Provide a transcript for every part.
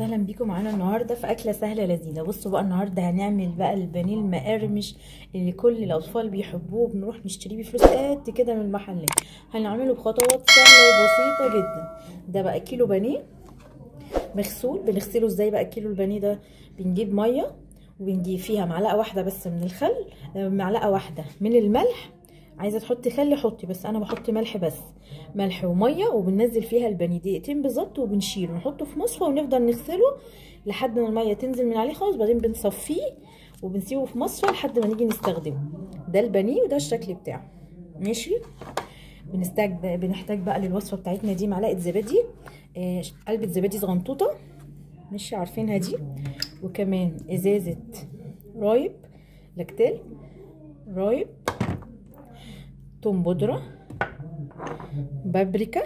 وسهلا بيكم معانا النهارده في اكله سهله لذيذه بصوا بقى النهارده هنعمل بقى البانيه المقرمش اللي كل الاطفال بيحبوه بنروح نشتريه بفلوس قد كده من المحلات هنعمله بخطوات سهله وبسيطه جدا ده بقى كيلو بانيه مغسول بنغسله ازاي بقى كيلو البانيه ده بنجيب ميه وبنجيب فيها معلقه واحده بس من الخل معلقه واحده من الملح عايزه تحطي خل حطي بس انا بحط ملح بس ملح وميه وبننزل فيها البانيه دقيقتين بالظبط وبنشيله نحطه في مصفى ونفضل نغسله لحد ما الميه تنزل من عليه خالص بعدين بنصفيه وبنسيبه في مصفى لحد ما نيجي نستخدمه ده البانيه وده الشكل بتاعه ماشي بنحتاج بنحتاج بقى للوصفه بتاعتنا دي معلقه زبادي آه علبه زبادي صغنطوطه ماشي عارفينها دي وكمان ازازه رايب لاكتيل رايب توم بودرة بابريكا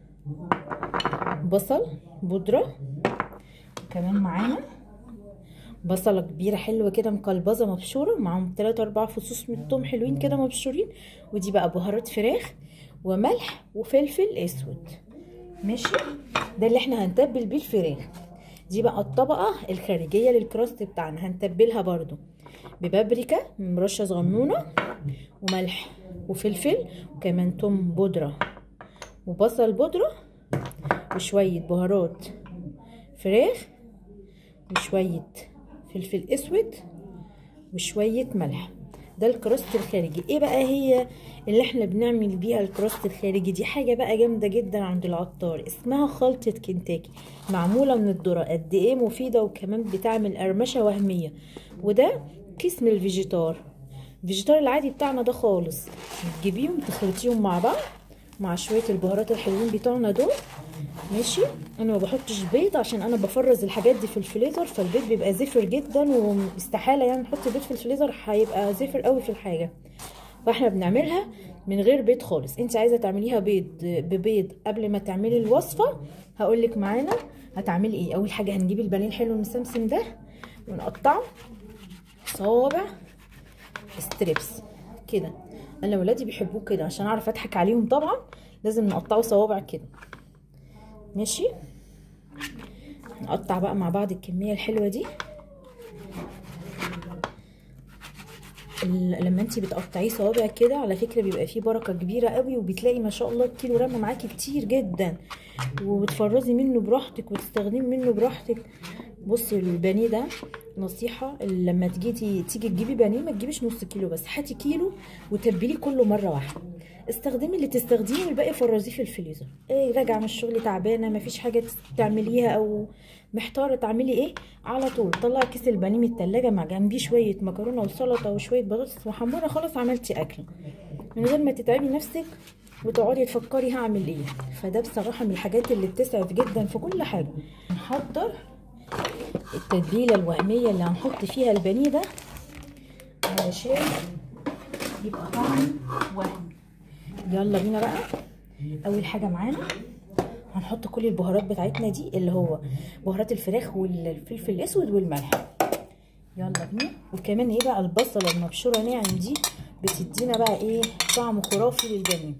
بصل بودرة كمان معانا بصلة كبيرة حلوة كده مقلبظة مبشورة معاهم تلاتة أربع فصوص من التوم حلوين كده مبشورين ودي بقى بهارات فراخ وملح وفلفل أسود ماشي ده اللي احنا هنتبل بيه الفراخ دي بقى الطبقة الخارجية للكراست بتاعنا هنتبلها برضو ببابريكا مرشة صغنونة وملح وفلفل وكمان توم بودرة وبصل بودرة وشوية بهارات فراخ وشوية فلفل اسود وشوية ملح ده الكراست الخارجي ايه بقى هي اللي احنا بنعمل بيها الكراست الخارجي دي حاجة بقى جامدة جدا عند العطار اسمها خلطة كنتاكي معمولة من الذرة قد ايه مفيدة وكمان بتعمل قرمشة وهمية وده كيس من الفيجيتار الفيجيتار العادي بتاعنا ده خالص تجيبيهم تخلطيهم مع بعض مع شويه البهارات الحلوين بتوعنا دول ماشي انا ما بحطش بيض عشان انا بفرز الحاجات دي في الفليزر فالبيض بيبقى زفر جدا واستحاله يعني نحط بيض في الفليزر هيبقى زفر قوي في الحاجه فاحنا بنعملها من غير بيض خالص انت عايزه تعمليها بيض ببيض قبل ما تعملي الوصفه هقول لك معانا هتعملي ايه اول حاجه هنجيب البانيه الحلو المسمسم ده ونقطعه صوابع ستريبس كده انا ولادي بيحبوه كده عشان اعرف اضحك عليهم طبعا لازم نقطعه صوابع كده ماشي نقطع بقى مع بعض الكميه الحلوه دي لما انتي بتقطعيه صوابع كده على فكره بيبقى فيه بركه كبيره قوي وبتلاقي ما شاء الله الكيلو رمى معاكي كتير جدا وبتفرزي منه براحتك وتستخدمي منه براحتك بصي البانيه ده نصيحه لما تيجي تيجي تجيبي بانيه ما تجيبيش نص كيلو بس هاتي كيلو وتبليه كله مره واحده استخدمي اللي تستخدميه والباقي فرزيه في الفريزر ايه راجعه من الشغل تعبانه ما فيش حاجه تعمليها او محتاره تعملي ايه على طول طلعي كيس البانيه من التلاجة مع جنبيه شويه مكرونه وسلطه وشويه بطاطس محمره خلاص عملتي اكل من غير ما تتعبي نفسك وتقعدي تفكري هعمل ايه فده بصراحه من الحاجات اللي بتسعف جدا في كل حاجه نحضر التتبيله الوهميه اللي هنحط فيها البانيه ده علشان يبقى طعم وهمي يلا بينا بقى اول حاجه معانا هنحط كل البهارات بتاعتنا دي اللي هو بهارات الفراخ والفلفل الاسود والملح يلا بينا وكمان ايه بقى البصله المبشوره ناعم دي بتدينا بقى ايه طعم خرافي للبانيه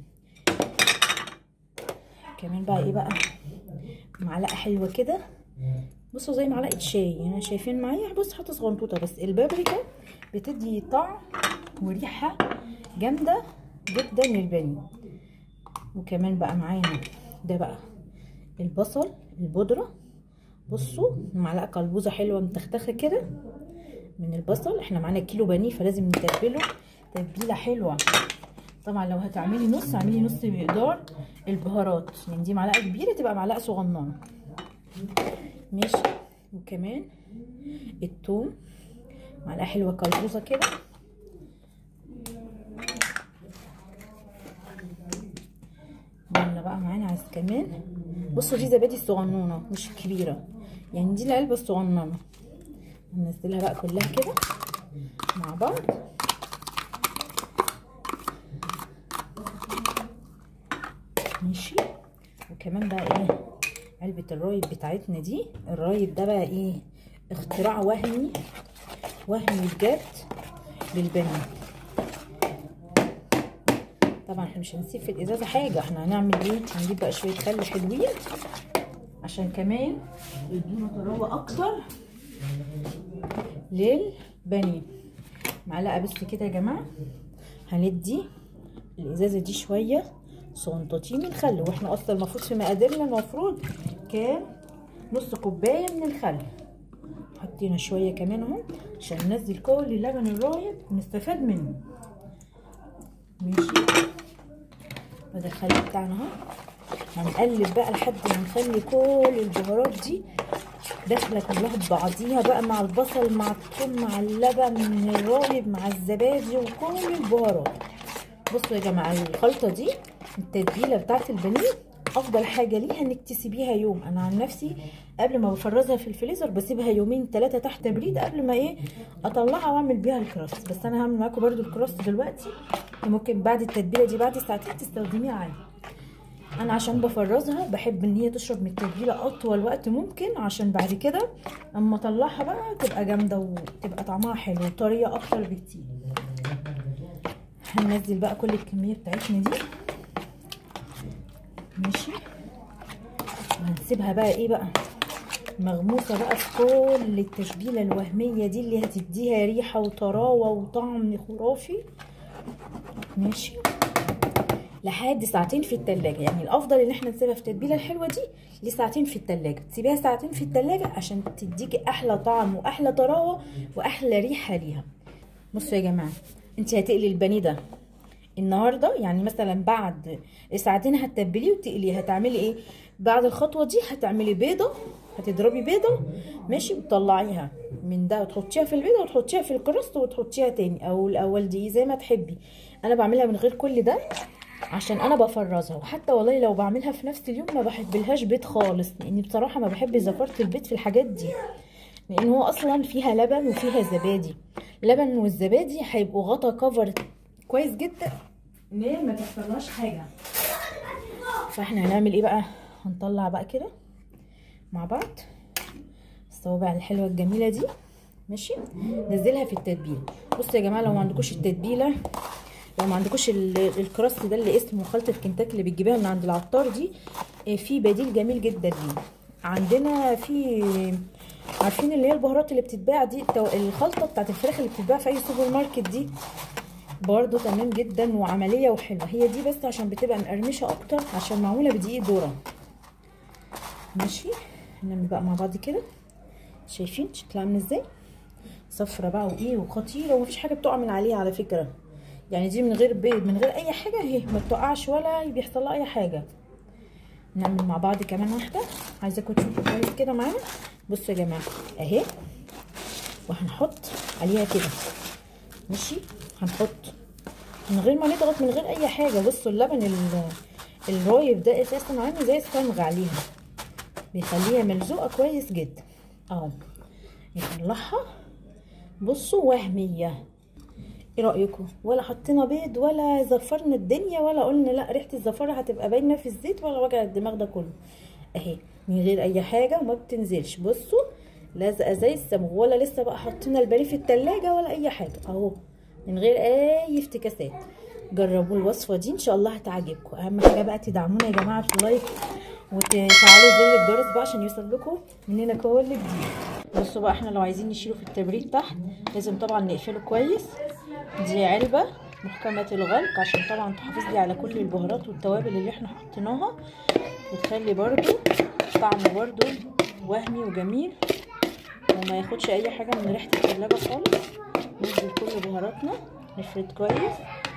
كمان بقى ايه بقى معلقه حلوه كده بصوا زي معلقه شاي يعني شايفين معايا بص حاطه صغنطوطه بس البابريكا بتدي طعم وريحه جامده جدا للبانيه وكمان بقى معانا ده بقى البصل البودره بصوا معلقه قلبوزه حلوه متختخه كده من البصل احنا معانا كيلو بانيه فلازم نتبله تتبيله حلوه طبعا لو هتعملي نص اعملي نص مقدار البهارات يعني دي معلقه كبيره تبقى معلقه صغننه ماشي وكمان الثوم معلقه حلوه قلبوزه كده يلا بقى معانا عايز كمان بصوا دي زبادي الصغنونه مش الكبيره يعني دي العلبه الصغننه هننزلها بقى كلها كده مع بعض ماشي وكمان بقى ايه علبة الرايب بتاعتنا دي الرايب ده بقى ايه اختراع وهمي وهمي بجد للبنات طبعا احنا مش هنسيب في الازازه حاجه احنا هنعمل ايه هنجيب بقى شويه خل حلوين عشان كمان يدونا طراوه اكتر للبانيه معلقه بس كده يا جماعه هندي الازازه دي شويه صنطتين من خل واحنا اصلا المفروض في مقاديرنا المفروض كان نص كوبايه من الخل حطينا شويه كمان اهو عشان ننزل كل اللبن الرايب ونستفاد منه ماشي وده الخل بتاعنا اهو هنقلب بقى لحد ما نخلي كل البهارات دي داخله كلها ببعضيها بقى مع البصل مع الثوم مع اللبن الرايب مع الزبادي وكل البهارات بصوا يا جماعه الخلطه دي التتبيله بتاعت البانيه افضل حاجه ليها انك تسيبيها يوم انا عن نفسي قبل ما بفرزها في الفريزر بسيبها يومين ثلاثه تحت بريد قبل ما ايه اطلعها واعمل بيها الكراست بس انا هعمل معاكم برده الكراست دلوقتي ممكن بعد التتبيله دي بعد ساعتين تستخدميها عادي انا عشان بفرزها بحب ان هي تشرب من التتبيله اطول وقت ممكن عشان بعد كده اما اطلعها بقى تبقى جامده وتبقى طعمها حلو وطريه اكتر بكتير هننزل بقى كل الكميه بتاعتنا دي ماشي وهنسيبها بقى ايه بقى مغموسه بقى في كل التشبيله الوهميه دي اللي هتديها ريحه وطراوه وطعم خرافي ماشي لحد ساعتين في التلاجة يعني الافضل ان احنا نسيبها في التتبيله الحلوه دي لساعتين في التلاجة تسيبيها ساعتين في التلاجة عشان تديكي احلى طعم واحلى طراوه واحلى ريحه ليها بصوا يا جماعه انت هتقلي البانيه ده النهارده يعني مثلا بعد ساعتين هتتبليه وتقليه هتعملي ايه بعد الخطوه دي هتعملي بيضه هتضربي بيضه ماشي وتطلعيها من ده وتحطيها في البيضه وتحطيها في الكرست وتحطيها تاني او الاول دي زي ما تحبي انا بعملها من غير كل ده عشان انا بفرزها وحتى والله لو بعملها في نفس اليوم ما بحبلهاش بيض خالص لاني بصراحه ما بحب زفاره البيض في الحاجات دي لان هو اصلا فيها لبن وفيها زبادي اللبن والزبادي هيبقوا غطا كفر كويس جدا ان هي ما تحصلهاش حاجه فاحنا هنعمل ايه بقى هنطلع بقى كده مع بعض الصوابع الحلوه الجميله دي ماشي نزلها في التتبيله بصوا يا جماعه لو ما عندكوش التتبيله لو ما عندكوش الكراست ده اللي اسمه خلطه كنتاكي اللي بتجيبيها من عند العطار دي في بديل جميل جدا ليه عندنا في عارفين اللي هي البهارات اللي بتتباع دي الخلطه بتاعت الفراخ اللي بتتباع في اي سوبر ماركت دي برضو تمام جدا وعمليه وحلوه هي دي بس عشان بتبقى مقرمشه اكتر عشان معموله بدقيق ذره ماشي نعمل بقى مع بعض كده شايفين شكلها عامل ازاي صفرة بقى وايه وخطيره ومفيش حاجه بتقع من عليها على فكره يعني دي من غير بيض من غير اي حاجه اهي ما بتقعش ولا بيحصل لها اي حاجه نعمل مع بعض كمان واحده عايزاكم تشوفوا كويس كده معانا بصوا يا جماعه اهي وهنحط عليها كده ماشي هنحط من غير ما نضغط من غير اي حاجه بصوا اللبن الرايب ده اساسا عامل زي الصمغ عليها بيخليها ملزوقه كويس جدا اهو نطلعها بصوا وهميه ايه رايكم ولا حطينا بيض ولا زفرنا الدنيا ولا قلنا لا ريحه الزفاره هتبقى باينه في الزيت ولا وجع الدماغ ده كله اهي من غير اي حاجه وما بتنزلش بصوا لازقه زي الصمغ ولا لسه بقى حطينا البانيه في التلاجة ولا اي حاجه اهو من غير اي افتكاسات جربوا الوصفه دي ان شاء الله هتعجبكم اهم حاجه بقى تدعمونا يا جماعه في لايك وتفعلوا زر الجرس بقى عشان يوصل لكم مننا كل جديد بصوا بقى احنا لو عايزين نشيله في التبريد تحت لازم طبعا نقفله كويس دي علبه محكمه الغلق عشان طبعا تحافظ لي على كل البهارات والتوابل اللي احنا حطيناها وتخلي برده طعمه برده وهمي وجميل وما ياخدش اي حاجه من ريحه الثلاجه خالص ننزل كل بهاراتنا نفرد كويس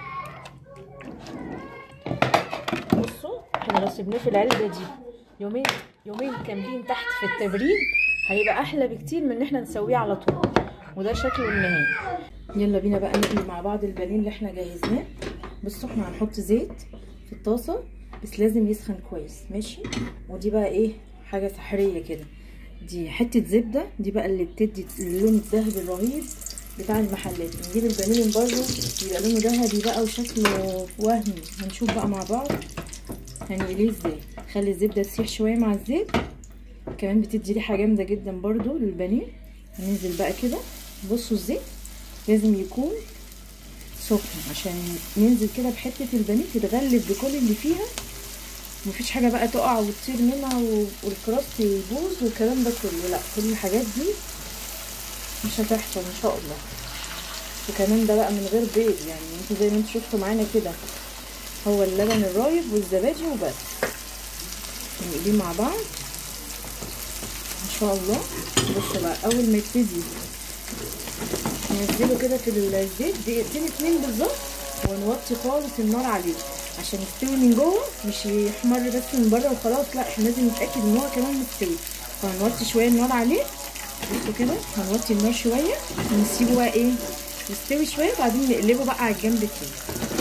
بصوا احنا لو سيبناه في العلبه دي يومين يومين كاملين تحت في التبريد هيبقى احلى بكتير من ان احنا نسويه على طول وده شكله النهائي يلا بينا بقى نقلي مع بعض البانيه اللي احنا جهزناه بصوا احنا هنحط زيت في الطاسه بس لازم يسخن كويس ماشي ودي بقى ايه حاجه سحريه كده دي حته زبده دي بقى اللي بتدي اللون الذهبي الرهيب بتاع المحلات نجيب البانيه من بره يبقى لونه ذهبي بقى وشكله وهمي هنشوف بقى مع بعض هنقليه ازاي خلي الزبده تسيح شويه مع الزيت كمان بتدي ريحه جامده جدا برضو للبانيه هننزل بقى كده بصوا الزيت لازم يكون سخن عشان ننزل كده بحته البانيه تتغلف بكل اللي فيها مفيش حاجه بقى تقع وتطير منها و- والكراست يبوظ والكلام ده كله لا كل الحاجات دي مش هتحصل ان شاء الله وكمان ده بقى من غير بيض يعني انتوا زي ما انتوا شفتوا معانا كده هو اللبن الرايب والزبادي وبس نقليه مع بعض ان شاء الله بصوا بقى اول ما يبتدي ننزله كده في الزيت دقيقتين اتنين بالظبط ونوطي خالص النار عليه عشان يستوي من جوه مش يحمر بس من بره وخلاص لا احنا لازم نتاكد ان هو كمان مستوي فهنوطي شويه النار عليه بصوا كده هنوطي النار شويه ونسيبه بقى ايه يستوي شويه وبعدين نقلبه بقى على الجنب التاني